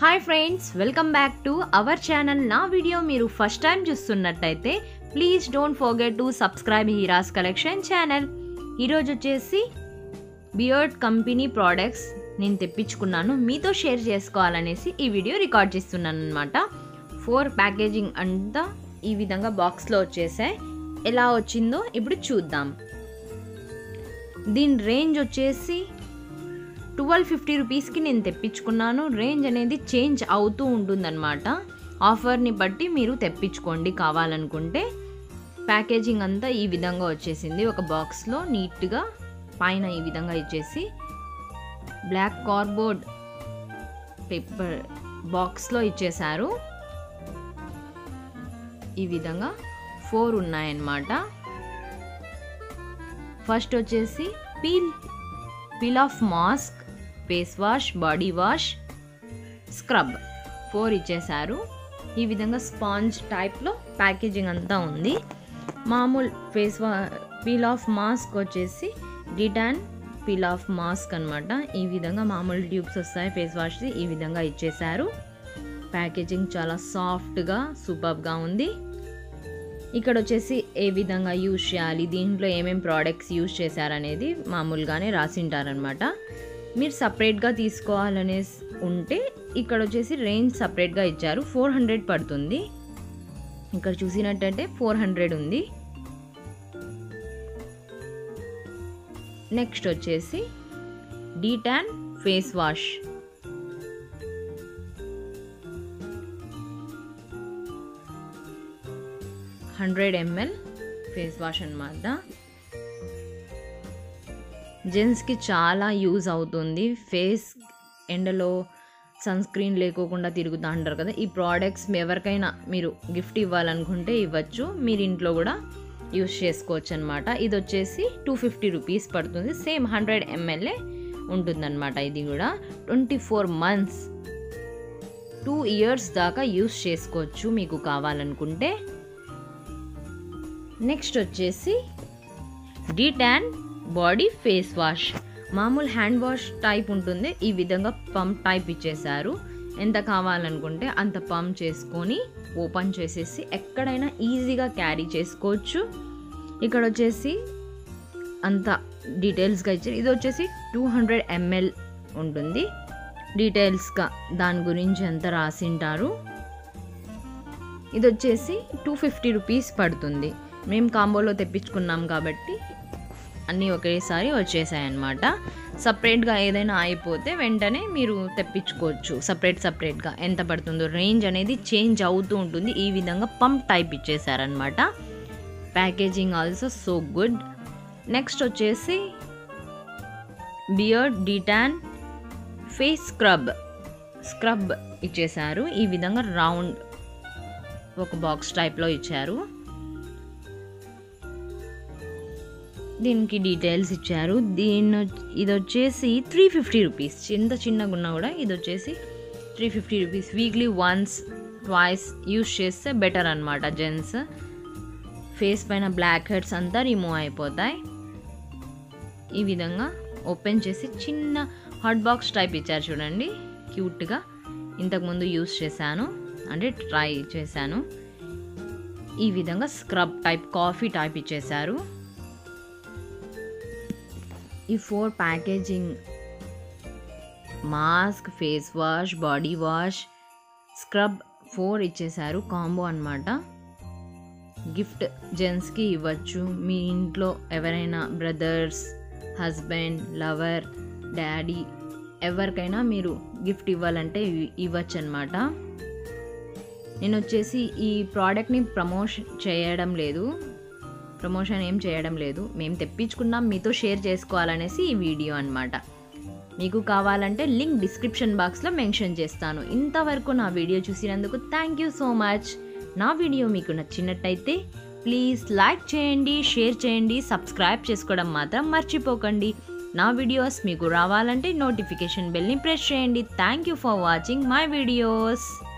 hi friends welcome back to our channel నా video మీరు first time చూస్తున్నట్టయితే please don't forget to subscribe Heera's collection channel ఈరోజు వచ్చేసి beard company products నేను తెప్పించుకున్నాను మీతో షేర్ చేసుకోవాలనేసి ఈ వీడియో రికార్డ్ చేస్తున్నాను అనమాట ఫోర్ ప్యాకేజింగ్ అంతా ఈ విధంగా బాక్స్లో వచ్చేసాయి ఎలా వచ్చిందో ఇప్పుడు చూద్దాం దీని రేంజ్ వచ్చేసి ట్వెల్వ్ ఫిఫ్టీ రూపీస్కి నేను తెప్పించుకున్నాను రేంజ్ అనేది చేంజ్ అవుతూ ఉంటుందన్నమాట ఆఫర్ని బట్టి మీరు తెప్పించుకోండి కావాలనుకుంటే ప్యాకేజింగ్ అంతా ఈ విధంగా వచ్చేసింది ఒక బాక్స్లో నీట్గా పైన ఈ విధంగా ఇచ్చేసి బ్లాక్ కార్బోర్డ్ పేపర్ బాక్స్లో ఇచ్చేశారు ఈ విధంగా ఫోర్ ఉన్నాయన్నమాట ఫస్ట్ వచ్చేసి peel peel off mask face wash body wash scrub four ఇచ్చేశారు ఈ విధంగా స్పాంజ్ టైప్లో ప్యాకేజింగ్ అంతా ఉంది మామూలు ఫేస్ వా పీల్ ఆఫ్ మాస్క్ వచ్చేసి డిటాన్ పీల్ ఆఫ్ మాస్క్ అనమాట ఈ విధంగా మామూలు ట్యూబ్స్ వస్తాయి ఫేస్ వాష్ది ఈ విధంగా ఇచ్చేశారు ప్యాకేజింగ్ చాలా సాఫ్ట్గా సూపర్గా ఉంది ఇక్కడ వచ్చేసి ఏ విధంగా యూజ్ చేయాలి దీంట్లో ఏమేం ప్రోడక్ట్స్ యూజ్ చేశారనేది మామూలుగానే రాసింటారనమాట మీరు సపరేట్గా తీసుకోవాలనే ఉంటే ఇక్కడ వచ్చేసి రేంజ్ సపరేట్గా ఇచ్చారు ఫోర్ హండ్రెడ్ పడుతుంది ఇక్కడ చూసినట్టయితే ఫోర్ హండ్రెడ్ ఉంది నెక్స్ట్ వచ్చేసి detan face wash hundred ML face wash అనమాట జెంట్స్కి చాలా యూజ్ అవుతుంది ఫేస్ ఎండలో సన్ స్క్రీన్ లేకోకుండా తిరుగుతూ అంటారు కదా ఈ ప్రోడక్ట్స్ ఎవరికైనా మీరు గిఫ్ట్ ఇవ్వాలనుకుంటే ఇవ్వచ్చు మీరు ఇంట్లో కూడా యూస్ చేసుకోవచ్చు అనమాట ఇది వచ్చేసి టూ ఫిఫ్టీ రూపీస్ పడుతుంది సేమ్ హండ్రెడ్ ఎంఎల్ఏ ఉంటుందన్నమాట ఇది కూడా twenty four months two years దాకా యూస్ చేసుకోవచ్చు మీకు కావాలనుకుంటే నెక్స్ట్ వచ్చేసి డీటాన్ బాడీ ఫేస్ వాష్ మామూలు హ్యాండ్ వాష్ టైప్ ఉంటుంది ఈ విధంగా పంప్ టైప్ ఇచ్చేసారు ఎంత కావాలనుకుంటే అంత పంప్ చేసుకొని ఓపెన్ చేసేసి ఎక్కడైనా ఈజీగా క్యారీ చేసుకోవచ్చు ఇక్కడ వచ్చేసి అంత డీటెయిల్స్గా ఇచ్చారు ఇది వచ్చేసి టూ హండ్రెడ్ ఎంఎల్ ఉంటుంది డీటెయిల్స్గా దాని గురించి ఎంత రాసింటారు ఇది వచ్చేసి టూ ఫిఫ్టీ రూపీస్ పడుతుంది మేము కాంబోలో తెప్పించుకున్నాం కాబట్టి అన్నీ ఒకేసారి వచ్చేసాయి అన్నమాట సపరేట్గా ఏదైనా అయిపోతే వెంటనే మీరు తెప్పించుకోవచ్చు సపరేట్ సపరేట్గా ఎంత పడుతుందో రేంజ్ అనేది చేంజ్ అవుతూ ఉంటుంది ఈ విధంగా పంప్ టైప్ ఇచ్చేసారనమాట packaging also so good next వచ్చేసి beard detan face scrub scrub ఇచ్చేసారు ఈ విధంగా రౌండ్ ఒక బాక్స్ టైప్లో ఇచ్చారు దీనికి డీటెయిల్స్ ఇచ్చారు దీని ఇది వచ్చేసి త్రీ ఫిఫ్టీ రూపీస్ ఇంత చిన్నగా ఉన్నా కూడా ఇది వచ్చేసి three fifty rupees weekly once twice use చేస్తే బెటర్ అనమాట జెంట్స్ ఫేస్ పైన బ్లాక్ హెడ్స్ అంతా రిమూవ్ అయిపోతాయి ఈ విధంగా ఓపెన్ చేసి చిన్న హాట్ బాక్స్ టైప్ ఇచ్చారు చూడండి క్యూట్గా ఇంతకుముందు యూస్ చేశాను అంటే ట్రై చేశాను ఈ విధంగా స్క్రబ్ టైప్ కాఫీ టైప్ ఇచ్చేశారు ఈ four packaging mask face wash body wash scrub four ఇచ్చేసారు కాంబో అనమాట గిఫ్ట్ జెంట్స్కి ఇవ్వచ్చు మీ ఇంట్లో ఎవరైనా బ్రదర్స్ హస్బెండ్ లవర్ డాడీ ఎవరికైనా మీరు గిఫ్ట్ ఇవ్వాలంటే ఇవ్వచ్చు అనమాట నేను వచ్చేసి ఈ ప్రోడక్ట్ని ప్రమోషన్ చేయడం లేదు ప్రమోషన్ ఏం చేయడం లేదు మేము తెప్పించుకున్నాం మీతో షేర్ చేసుకోవాలనేసి ఈ వీడియో అనమాట మీకు కావాలంటే లింక్ డిస్క్రిప్షన్ బాక్స్లో మెన్షన్ చేస్తాను ఇంతవరకు నా వీడియో చూసినందుకు థ్యాంక్ యూ సో మచ్ నా వీడియో మీకు నచ్చినట్టయితే ప్లీజ్ లైక్ చేయండి షేర్ చేయండి సబ్స్క్రైబ్ చేసుకోవడం మాత్రం మర్చిపోకండి నా వీడియోస్ మీకు రావాలంటే నోటిఫికేషన్ బెల్ని ప్రెస్ చేయండి thank you for watching my videos